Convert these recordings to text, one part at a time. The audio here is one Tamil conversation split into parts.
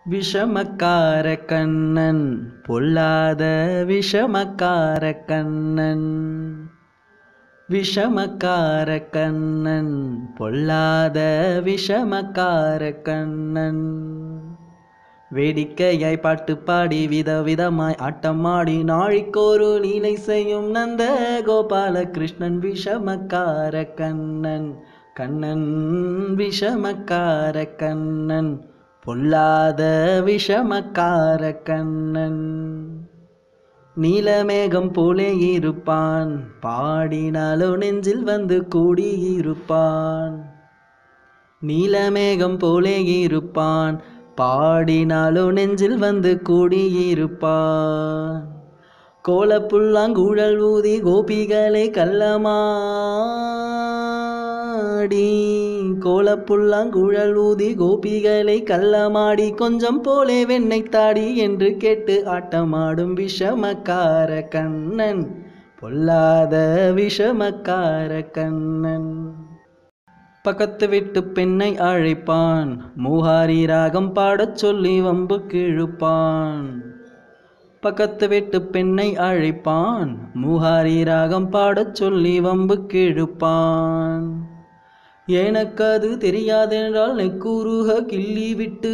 விஷமக்கார கண்ணன் பொல்லாத விஷமக்கார கண்ணன் விஷமக்கார கண்ணன் பொல்லாத விஷமக்கார கண்ணன் வேடிக்கையாய் பாட்டு பாடி விதவிதமாய் ஆட்டமாடி நாழிக்கோரு லீலை செய்யும் நந்த கோபால கிருஷ்ணன் விஷமக்கார கண்ணன் கண்ணன் விஷமக்கார கண்ணன் பொல்லாத விஷமக்கார கண்ணன் நீலமேகம் போலே இருப்பான் பாடினாலோ நெஞ்சில் வந்து கூடியிருப்பான் நீலமேகம் போலே இருப்பான் பாடினாலோ நெஞ்சில் வந்து கூடியிருப்பான் கோலப்புல்லாங்குழல் ஊதி கோபிகளை கள்ளமாடி கோலப்புல்லாங்குழல் ஊதி கோபிகளை கள்ளமாடி கொஞ்சம் போலே வெண்ணை தாடி என்று கேட்டு ஆட்டமாடும் விஷமக்கார கண்ணன் பொல்லாத விஷமக்கார கண்ணன் பக்கத்து வீட்டு பெண்ணை அழைப்பான் மூஹாரி ராகம் பாடச் சொல்லி வம்பு கிழுப்பான் பக்கத்து வீட்டு பெண்ணை அழைப்பான் மூஹாரி ராகம் பாடச் சொல்லி வம்பு கிழுப்பான் எனக்கு அது தெரியாதென்றால் நெக்கூருக கிள்ளி விட்டு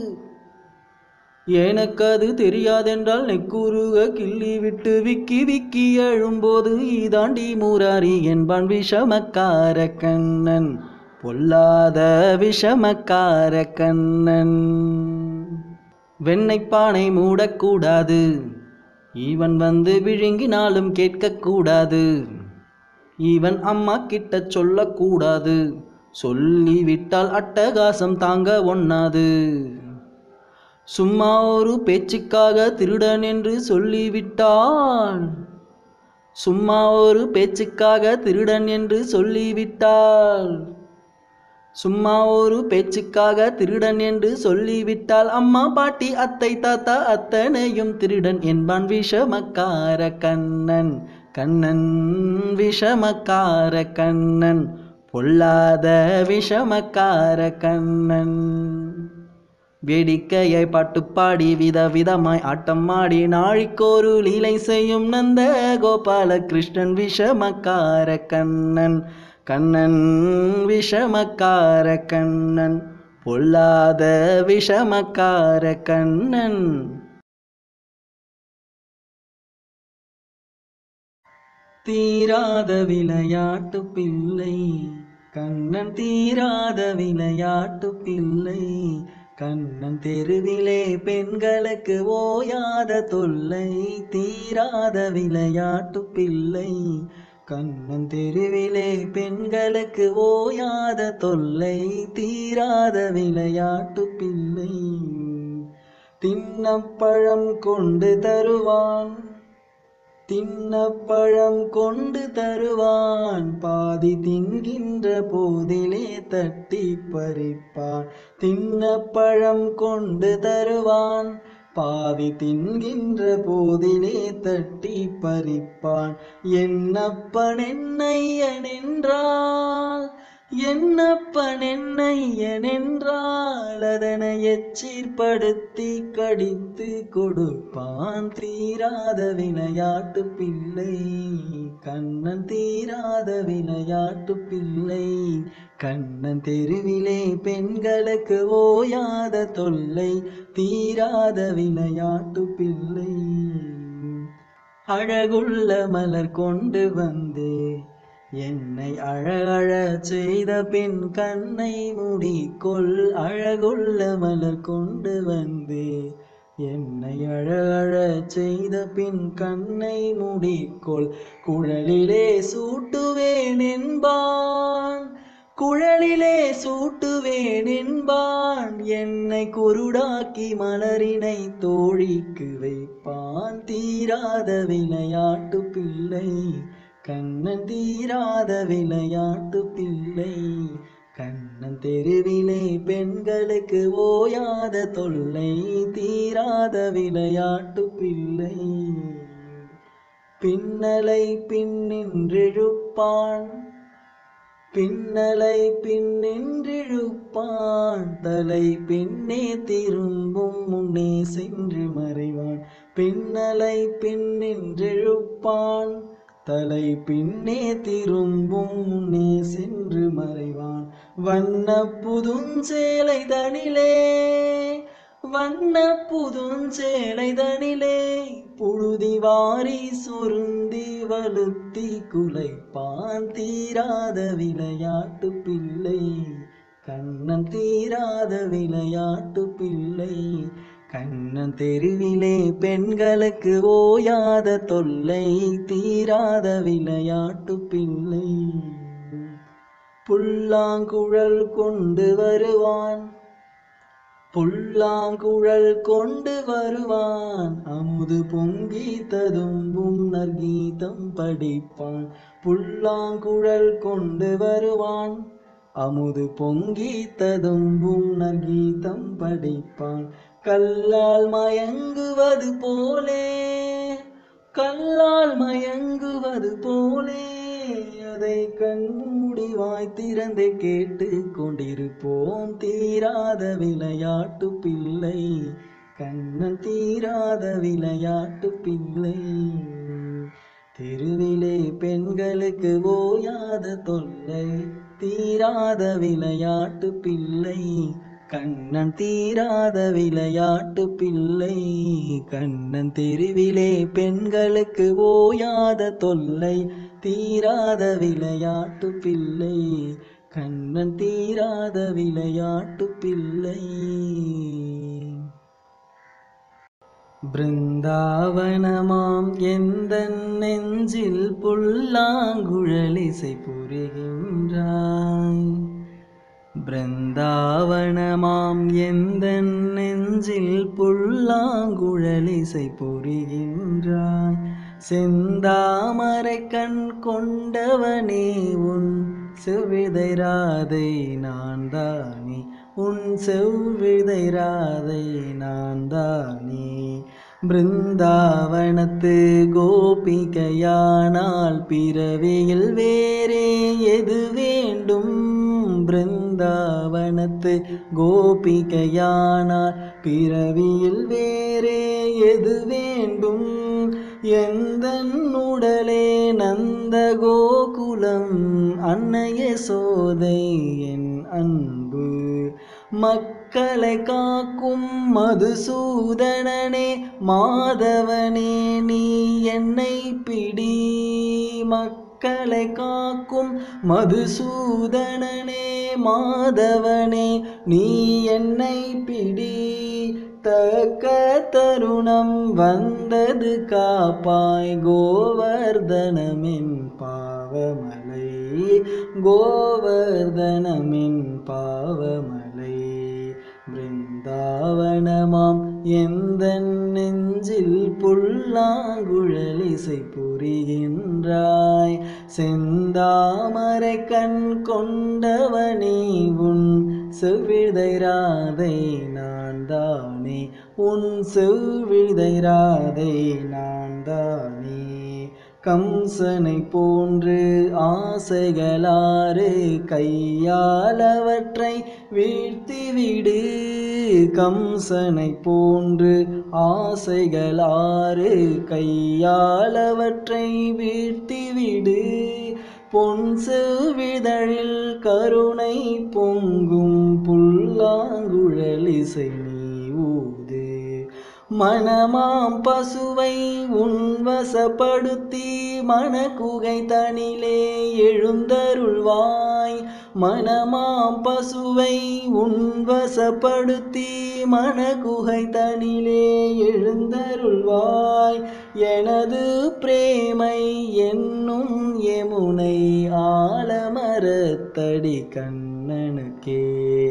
எனக்கு அது தெரியாதென்றால் நெக்கூருக கிள்ளி விட்டு விக்கி விக்கி எழும்போது ஈதாண்டி மூராரி என்பான் விஷமக்கார கண்ணன் பொல்லாத விஷமக்கார கண்ணன் வெண்ணெய்ப்பானை மூடக்கூடாது இவன் வந்து விழுங்கினாலும் கேட்கக்கூடாது இவன் அம்மா கிட்ட சொல்லக்கூடாது சொல்லிவிட்டால் அட்டகாசம் தாங்க ஒண்ணாது சும்மா ஒரு பேச்சுக்காக திருடன் என்று சொல்லிவிட்டான் சும்மா ஒரு பேச்சுக்காக திருடன் என்று சொல்லிவிட்டால் சும்மா ஒரு பேச்சுக்காக திருடன் என்று சொல்லிவிட்டால் அம்மா பாட்டி அத்தை தாத்தா அத்தனையும் திருடன் என்பான் விஷமக்கார கண்ணன் கண்ணன் விஷமக்கார கண்ணன் பொல்லாத விஷமக்கார கண்ணன் வேடிக்கையை பாட்டு பாடி விதவிதமாய் ஆட்டம் ஆடி நாழிக்கோரு லீலை செய்யும் நந்த கோபால கிருஷ்ணன் விஷமக்கார கண்ணன் கண்ணன் விஷமக்கார கண்ணன் பொல்லாத விஷமக்கார கண்ணன் தீராத விளையாட்டு பிள்ளை கண்ணன் தீராத விளையாட்டு பிள்ளை கண்ணன் தெருவிலே பெண்களுக்கு ஓயாத தொல்லை தீராத விளையாட்டு பிள்ளை கண்ணன் தெருவிலே பெண்களுக்கு ஓயாத தொல்லை தீராத விளையாட்டு பிள்ளை தின்னப்பழம் கொண்டு தருவான் தின்னப்பழம் கொண்டு தருவான் பாதி தின்கின்ற போதிலே தட்டி பறிப்பான் தின்னப்பழம் கொண்டு தருவான் பாதி தின்கின்ற போதிலே தட்டி பறிப்பான் என்னப்பன் என்னையன் என்றால் என்னப்பன் என்னையன் என்றால் அதனை எச்சீர்படுத்தி கடித்து கொடுப்பான் தீராத விளையாட்டு பிள்ளை கண்ணன் தீராத விளையாட்டு பிள்ளை கண்ணன் தெருவிலே பெண்களுக்கு ஓயாத தொல்லை தீராத விளையாட்டு பிள்ளை அழகுள்ள மலர் கொண்டு வந்து என்னை அழகழ செய்த பின் கண்ணை மூடிக்கொள் அழகுள்ள மலர் கொண்டு வந்து என்னை அழகழ செய்த பின் கண்ணை மூடிக்கொள் குழலிலே சூட்டுவேன் என்பான் குழலிலே சூட்டுவேன் என்பான் என்னை குருடாக்கி மலரினை தோழிக்கு வைப்பான் தீராத விளையாட்டு பிள்ளை கண்ணன் தீராத விளையாட்டு பிள்ளை கண்ணன் தெருவிலே பெண்களுக்கு ஓயாத தொல்லை தீராத விளையாட்டு பிள்ளை பின்னலை பின்னின்றெழுப்பான் பின்னலை பின்னின்றிழுப்பான் தலை பின்னே திரும்பும் முன்னே சென்று மறைவான் பின்னலை பின்னின்றிழுப்பான் தலை பின்னே திரும்பும் முன்னே சென்று மறைவான் வண்ண புதுஞ்சேலை தனிலே வண்ண புதுஞ்சேலை தனிலே புழுதி வாரி சுருந்தி வலுத்தி குலைப்பான் தீராத விளையாட்டு பிள்ளை கண்ணன் தீராத விளையாட்டு பிள்ளை கண்ணன் தெருவிலே பெண்களுக்கு ஓயாத தொல்லை தீராத விளையாட்டு பிள்ளை புல்லாங்குழல் கொண்டு வருவான் புல்லாங்குழல் கொண்டு வருவான் அமுது பொங்கி ததும்பும் நற்கீதம் படிப்பான் புல்லாங்குழல் கொண்டு வருவான் அமுது பொங்கி ததும்பும் நற்கீதம் படிப்பான் கல்லால் மயங்குவது போலே கல்லால் மயங்குவது போலே அதை கண்மூடி வாய் திறந்து கேட்டு கொண்டிருப்போம் தீராத விளையாட்டு பிள்ளை கண்ணன் தீராத விளையாட்டு பிள்ளை தெருவிலே பெண்களுக்கு ஓயாத தொல்லை தீராத விளையாட்டு பிள்ளை கண்ணன் தீராத விளையாட்டு பிள்ளை கண்ணன் தெருவிலே பெண்களுக்கு ஓயாத தொல்லை தீராத விளையாட்டு பிள்ளை கண்ணன் தீராத விளையாட்டு பிள்ளை பிருந்தாவனமாம் எந்த நெஞ்சில் புல்லாங்குழலிசை புரிகின்றாய் பிருந்தாவனமாம் எந்த நெஞ்சில் புல்லாங்குழலிசை புரிகின்றாய் செந்தாமரை கண் கொண்டவனே உன் செவ்விதை ராதை நான் தானே உன் செவ்விதை ராதை நான் தானே பிருந்தாவனத்து கோபிகையானால் பிறவியில் வேறே எது வேண்டும் பிருந்தாவனத்து கோபிகையானால் பிறவியில் வேறே எது வேண்டும் எந்த உடலே நந்த கோகுலம் அன்னைய சோதை என் அன்பு மக்களை காக்கும் மதுசூதனனே மாதவனே நீ என்னை பிடி மக்களை காக்கும் மதுசூதனனே மாதவனே நீ என்னை பிடி தக்க தருணம் வந்தது காப்பாய் கோவர்தனமின் பாவமலை கோவர்தனமின் பாவமலை பிருந்தாவனமாம் எந்த நெஞ்சில் புல்லாங்குழலிசை புரிகின்றாய் செந்தாமரை கண் கொண்டவனே உன் செவ்விதை ராதை நான் தானே உன் செவ்விதை ராதை நான் தானே கம்சனை போன்று ஆசைகளாறு கையாலவற்றை வீழ்த்திவிடு கம்சனை போன்று ஆசைகளாறு கையாலவற்றை வீழ்த்திவிடு பொன் செவ்விதழில் கருணை பொங்கும் புல்லாங்குழலிசை நீ ஊது மனமாம் பசுவை உன்வசப்படுத்தி மனக்குகை தனிலே எழுந்தருள்வாய் மனமாம் பசுவை உன்வசப்படுத்தி மனக்குகை தனிலே எழுந்தருள்வாய் எனது பிரேமை என்னும் யமுனை ஆலமரத்தடி கண்ணனுக்கே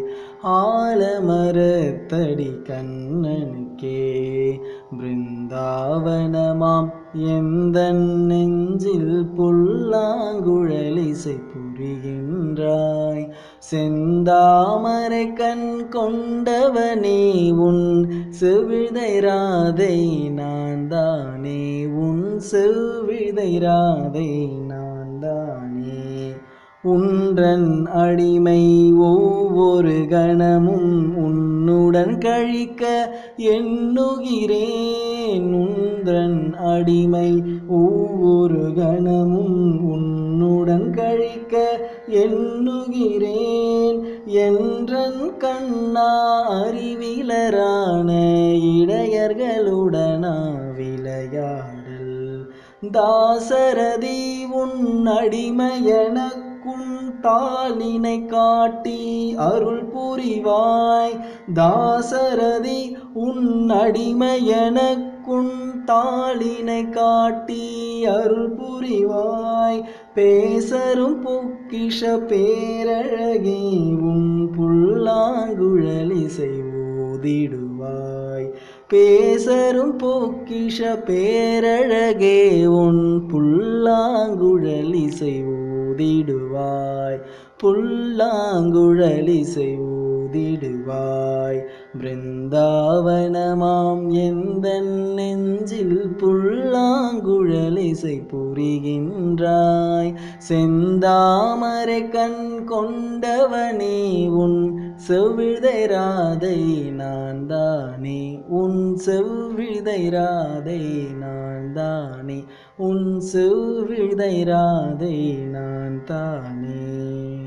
ஆலமரத்தடி கண்ணனுக்கே பிருந்தாவனமாம் எந்த நெஞ்சில் புல்லாங்குழலிசை புரிகின்றாய் செந்தாமரை கண் கொண்டவனே உன் செவிதை ராதை நான் தானே உன் செவிதை ராதை நான் தானே உன்றன் அடிமை ஒவ்வொரு கணமும் உன்னுடன் கழிக்க எண்ணுகிறேன் உன்றன் அடிமை ஒவ்வொரு கணமும் உன்னுடன் கழிக்க எண்ணுகிறேன் என்றன் கண்ணா அறிவிலரான இடையர்களுடனா விளையாடல் தாசரதி உன் அடிமையனக்குன் தாளினை காட்டி அருள் புரிவாய் தாசரதி உன் அடிமையனக்குன் தாளினை காட்டி அருள் புரிவாய் பேசரும் பொக்கிஷ பேரழகே உன் புல்லாங்குழலிசை ஊதிடுவாய் பேசரும் பொக்கிஷ பேரழகே உன் புல்லாங்குழலிசை ஊதிடுவாய் புல்லாங்குழலிசை ஊதிடுவாய் பிருந்தாவனமாம் எந்த நெஞ்சில் புல்லாங்குழலிசை புரிகின்றாய் செந்தாமரை கண் கொண்டவனே உன் செவ்விதை ராதை நான் தானே உன் செவ்விதை ராதை நான் தானே உன் செவ்விதை ராதை நான் தானே